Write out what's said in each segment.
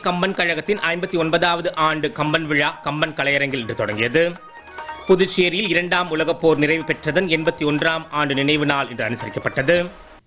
கம்பன் கழகத்தின் ஐம்பத்தி ஒன்பதாவது ஆண்டு கம்பன் விழா கம்பன் கலையரங்கில் இன்று தொடங்கியது புதுச்சேரியில் இரண்டாம் உலகப் போர் நிறைவு பெற்றதன் எண்பத்தி ஒன்றாம் ஆண்டு நினைவு நாள் இன்று அனுசரிக்கப்பட்டது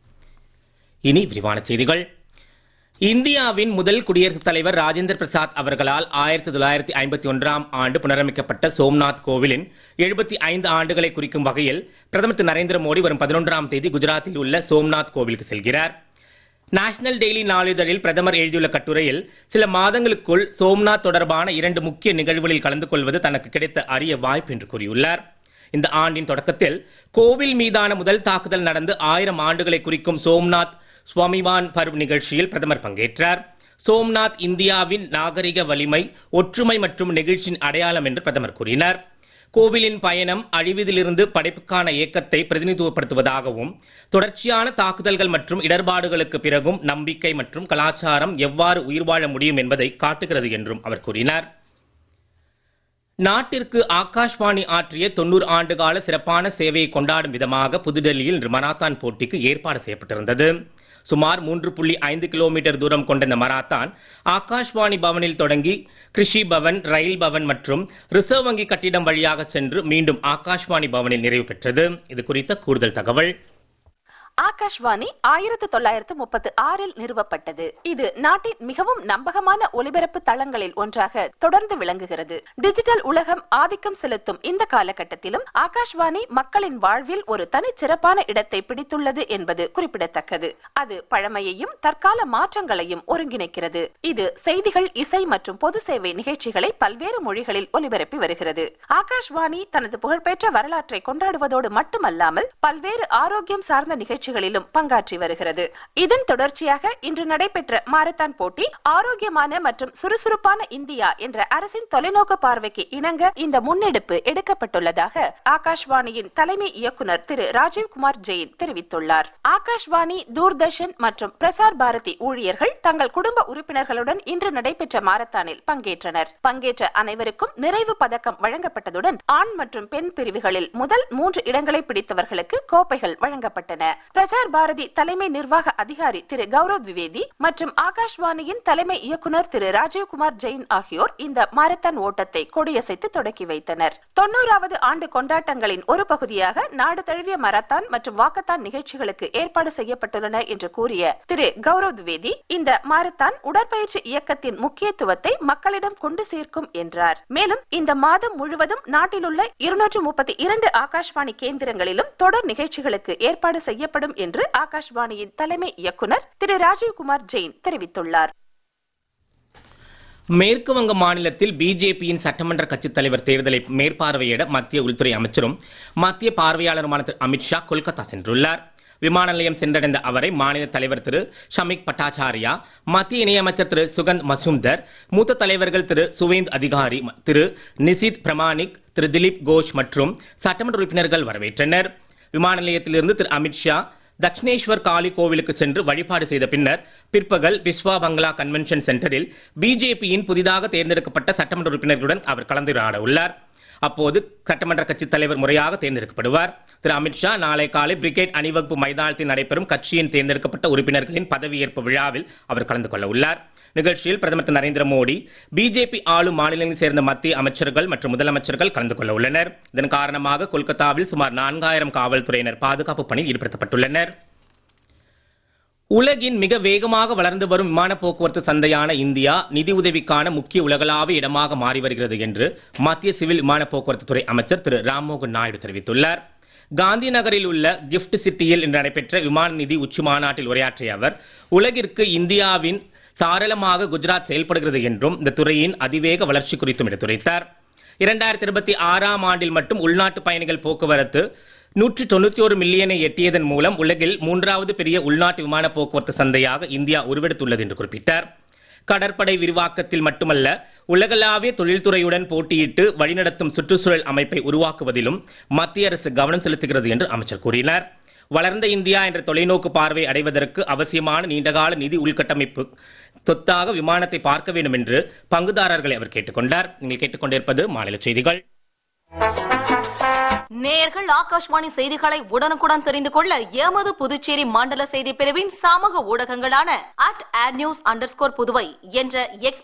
இனி விரிவான செய்திகள் இந்தியாவின் முதல் குடியரசுத் தலைவர் ராஜேந்திர பிரசாத் அவர்களால் ஆயிரத்தி தொள்ளாயிரத்தி ஐம்பத்தி ஒன்றாம் ஆண்டு புனரமைக்கப்பட்ட சோம்நாத் கோவிலின் எழுபத்தி ஐந்து ஆண்டுகளை குறிக்கும் வகையில் பிரதமர் திரு நரேந்திர மோடி வரும் பதினொன்றாம் தேதி குஜராத்தில் உள்ள சோம்நாத் கோவிலுக்கு செல்கிறார் நேஷனல் டெய்லி நாளிதழில் பிரதமர் எழுதியுள்ள கட்டுரையில் சில மாதங்களுக்குள் சோம்நாத் தொடர்பான இரண்டு முக்கிய நிகழ்வுகளில் கலந்து கொள்வது தனக்கு கிடைத்த அரிய வாய்ப்பு என்று கூறியுள்ளார் இந்த ஆண்டின் தொடக்கத்தில் கோவில் மீதான முதல் தாக்குதல் நடந்து ஆயிரம் ஆண்டுகளை குறிக்கும் சோம்நாத் சுவாமிவான் பர்வ் நிகழ்ச்சியில் பிரதமர் பங்கேற்றார் சோம்நாத் இந்தியாவின் நாகரிக வலிமை ஒற்றுமை மற்றும் நெகிழ்ச்சியின் அடையாளம் என்று பிரதமர் கூறினார் கோவிலின் பயணம் அழிவதிலிருந்து படைப்புக்கான இயக்கத்தை பிரதிநிதித்துவப்படுத்துவதாகவும் தொடர்ச்சியான தாக்குதல்கள் மற்றும் இடர்பாடுகளுக்கு பிறகும் நம்பிக்கை மற்றும் கலாச்சாரம் எவ்வாறு உயிர் வாழ முடியும் என்பதை காட்டுகிறது என்றும் அவர் கூறினார் நாட்டிற்கு ஆகாஷ்வாணி ஆற்றிய தொன்னூறு ஆண்டுகால சிறப்பான சேவையை கொண்டாடும் விதமாக புதுடெல்லியில் இன்று மராத்தான் போட்டிக்கு ஏற்பாடு செய்யப்பட்டிருந்தது சுமார் மூன்று புள்ளி ஐந்து கிலோமீட்டர் தூரம் கொண்ட இந்த மராத்தான் ஆகாஷ்வாணி பவனில் தொடங்கி கிருஷி பவன் ரயில் பவன் மற்றும் ரிசர்வ் வங்கி கட்டிடம் வழியாக சென்று மீண்டும் ஆகாஷ்வாணி பவனில் நிறைவு பெற்றது இது குறித்த கூடுதல் தகவல் ஆகாஷ்வாணி ஆயிரத்து தொள்ளாயிரத்து முப்பத்து ஆறில் நிறுவப்பட்டது இது நாட்டின் மிகவும் நம்பகமான ஒலிபரப்பு தளங்களில் ஒன்றாக தொடர்ந்து விளங்குகிறது டிஜிட்டல் உலகம் ஆதிக்கம் செலுத்தும் இந்த காலகட்டத்திலும் ஆகாஷ்வாணி மக்களின் வாழ்வில் ஒரு தனிச்சிறப்பான இடத்தை பிடித்துள்ளது என்பது குறிப்பிடத்தக்கது அது பழமையையும் தற்கால மாற்றங்களையும் ஒருங்கிணைக்கிறது இது செய்திகள் இசை மற்றும் பொது சேவை நிகழ்ச்சிகளை பல்வேறு மொழிகளில் ஒலிபரப்பி வருகிறது ஆகாஷ்வாணி தனது புகழ்பெற்ற வரலாற்றை கொண்டாடுவதோடு மட்டுமல்லாமல் பல்வேறு ஆரோக்கியம் சார்ந்த நிகழ்ச்சி நிகழ்ச்சிகளிலும் பங்காற்றி வருகிறது இதன் தொடர்ச்சியாக இன்று நடைபெற்ற மாரத்தான் போட்டி ஆரோக்கியமான மற்றும் சுறுசுறுப்பான இந்தியா என்ற அரசின் தொலைநோக்கு பார்வைக்கு இணங்க இந்த முன்னெடுப்பு எடுக்கப்பட்டுள்ளதாக ஆகாஷ்வாணியின் தலைமை இயக்குநர் திரு ராஜீவ்குமார் ஜெயின் தெரிவித்துள்ளார் ஆகாஷ்வாணி தூர்தர்ஷன் மற்றும் பிரசார் பாரதி ஊழியர்கள் தங்கள் குடும்ப உறுப்பினர்களுடன் இன்று நடைபெற்ற மாரத்தானில் பங்கேற்றனர் பங்கேற்ற அனைவருக்கும் நிறைவு பதக்கம் வழங்கப்பட்டதுடன் ஆண் மற்றும் பெண் பிரிவுகளில் முதல் மூன்று இடங்களை பிடித்தவர்களுக்கு கோப்பைகள் வழங்கப்பட்டன பிரசார் பாரதி தலைமை நிர்வாக அதிகாரி திரு கௌரவ் திவேதி மற்றும் ஆகாஷ்வாணியின் தலைமை இயக்குநர் திரு ராஜீவ்குமார் ஜெயின் ஆகியோர் இந்த மாரத்தான் ஓட்டத்தை கொடியசைத்து தொடக்கி வைத்தனர் தொன்னூறாவது ஆண்டு கொண்டாட்டங்களின் ஒரு பகுதியாக நாடு தழுவிய மரத்தான் மற்றும் வாக்கத்தான் நிகழ்ச்சிகளுக்கு ஏற்பாடு செய்யப்பட்டுள்ளன என்று கூறிய திரு கௌரவ் திவேதி இந்த மாரத்தான் உடற்பயிற்சி இயக்கத்தின் முக்கியத்துவத்தை மக்களிடம் கொண்டு சேர்க்கும் என்றார் மேலும் இந்த மாதம் முழுவதும் நாட்டிலுள்ள இருநூற்று முப்பத்தி இரண்டு ஆகாஷ்வாணி கேந்திரங்களிலும் தொடர் நிகழ்ச்சிகளுக்கு ஏற்பாடு செய்யப்படும் என்று ஆகாஷ்வாணியின் தலைமை இயக்குநர் திரு ராஜீவ்குமார் ஜெயின் தெரிவித்துள்ளார் மேற்கு வங்க மாநிலத்தில் பிஜேபியின் சட்டமன்ற கட்சித் தலைவர் தேர்தலை மேற்பார்வையிட மத்திய உள்துறை அமைச்சரும் மத்திய பார்வையாளருமான திரு அமித்ஷா கொல்கத்தா சென்றுள்ளார் விமான நிலையம் சென்றடைந்த அவரை மாநில தலைவர் திரு ஷமிக் பட்டாச்சாரியா மத்திய இணையமைச்சர் திரு சுகந்த் மசூம்தர் மூத்த தலைவர்கள் திரு சுவேந்த் அதிகாரி திரு நிசித் பிரமாணிக் திரு திலீப் கோஷ் மற்றும் சட்டமன்ற உறுப்பினர்கள் வரவேற்றனர் விமான நிலையத்திலிருந்து திரு அமித்ஷா தக்ஷிணேஸ்வர் காளி கோவிலுக்கு சென்று வழிபாடு செய்த பின்னர் பிற்பகல் விஸ்வா பங்களா கன்வென்ஷன் சென்டரில் பிஜேபியின் புதிதாக தேர்ந்தெடுக்கப்பட்ட சட்டமன்ற உறுப்பினர்களுடன் அவர் கலந்துரையாட உள்ளார் அப்போது சட்டமன்ற கட்சித் தலைவர் முறையாக தேர்ந்தெடுக்கப்படுவார் திரு அமித்ஷா நாளை காலை பிரிகேட் அணிவகுப்பு மைதானத்தில் நடைபெறும் கட்சியின் தேர்ந்தெடுக்கப்பட்ட உறுப்பினர்களின் பதவியேற்பு விழாவில் அவர் கலந்து கொள்ள உள்ளார் நிகழ்ச்சியில் பிரதமர் திரு நரேந்திர மோடி பிஜேபி ஆளும் மாநிலங்களைச் சேர்ந்த மத்திய அமைச்சர்கள் மற்றும் முதலமைச்சர்கள் கலந்து கொள்ள உள்ளனர் இதன் காரணமாக கொல்கத்தாவில் சுமார் நான்காயிரம் காவல்துறையினர் பாதுகாப்பு பணியில் ஈடுபடுத்தப்பட்டுள்ளனர் உலகின் மிக வேகமாக வளர்ந்து வரும் விமான போக்குவரத்து சந்தையான இந்தியா நிதி உதவிக்கான முக்கிய உலகளாவிய இடமாக மாறி வருகிறது என்று மத்திய சிவில் விமான போக்குவரத்து துறை அமைச்சர் திரு ராம்மோகன் நாயுடு தெரிவித்துள்ளார் காந்தி நகரில் உள்ள கிஃப்ட் சிட்டியில் இன்று நடைபெற்ற விமான நிதி உச்சி மாநாட்டில் உரையாற்றிய அவர் உலகிற்கு இந்தியாவின் சாரளமாக குஜராத் செயல்படுகிறது என்றும் இந்த துறையின் அதிவேக வளர்ச்சி குறித்தும் எடுத்துரைத்தார் இரண்டாயிரத்தி இருபத்தி ஆறாம் ஆண்டில் மட்டும் உள்நாட்டு பயணிகள் போக்குவரத்து நூற்றி தொண்ணூத்தி ஒரு மில்லியனை எட்டியதன் மூலம் உலகில் மூன்றாவது பெரிய உள்நாட்டு விமான போக்குவரத்து சந்தையாக இந்தியா உருவெடுத்துள்ளது என்று குறிப்பிட்டார் கடற்படை விரிவாக்கத்தில் மட்டுமல்ல உலகளாவிய தொழில்துறையுடன் போட்டியிட்டு வழிநடத்தும் சுற்றுச்சூழல் அமைப்பை உருவாக்குவதிலும் மத்திய அரசு கவனம் செலுத்துகிறது என்று அமைச்சர் கூறினார் வளர்ந்த இந்தியா என்ற தொலைநோக்கு பார்வை அடைவதற்கு அவசியமான நீண்டகால நிதி உள்கட்டமைப்பு சொத்தாக விமானத்தை பார்க்க வேண்டும் என்று பங்குதாரர்களை அவர் கேட்டுக்கொண்டார் நீங்கள் கேட்டுக்கொண்டிருப்பது மாநில செய்திகள் நேயர்கள் ஆகாஷ்வாணி செய்திகளை உடனுக்குடன் தெரிந்து கொள்ள எமது புதுச்சேரி மண்டல செய்தி பிரிவின் சமூக ஊடகங்களான அட் ஆட் நியூஸ் அண்டர் புதுவை என்ற எக்ஸ்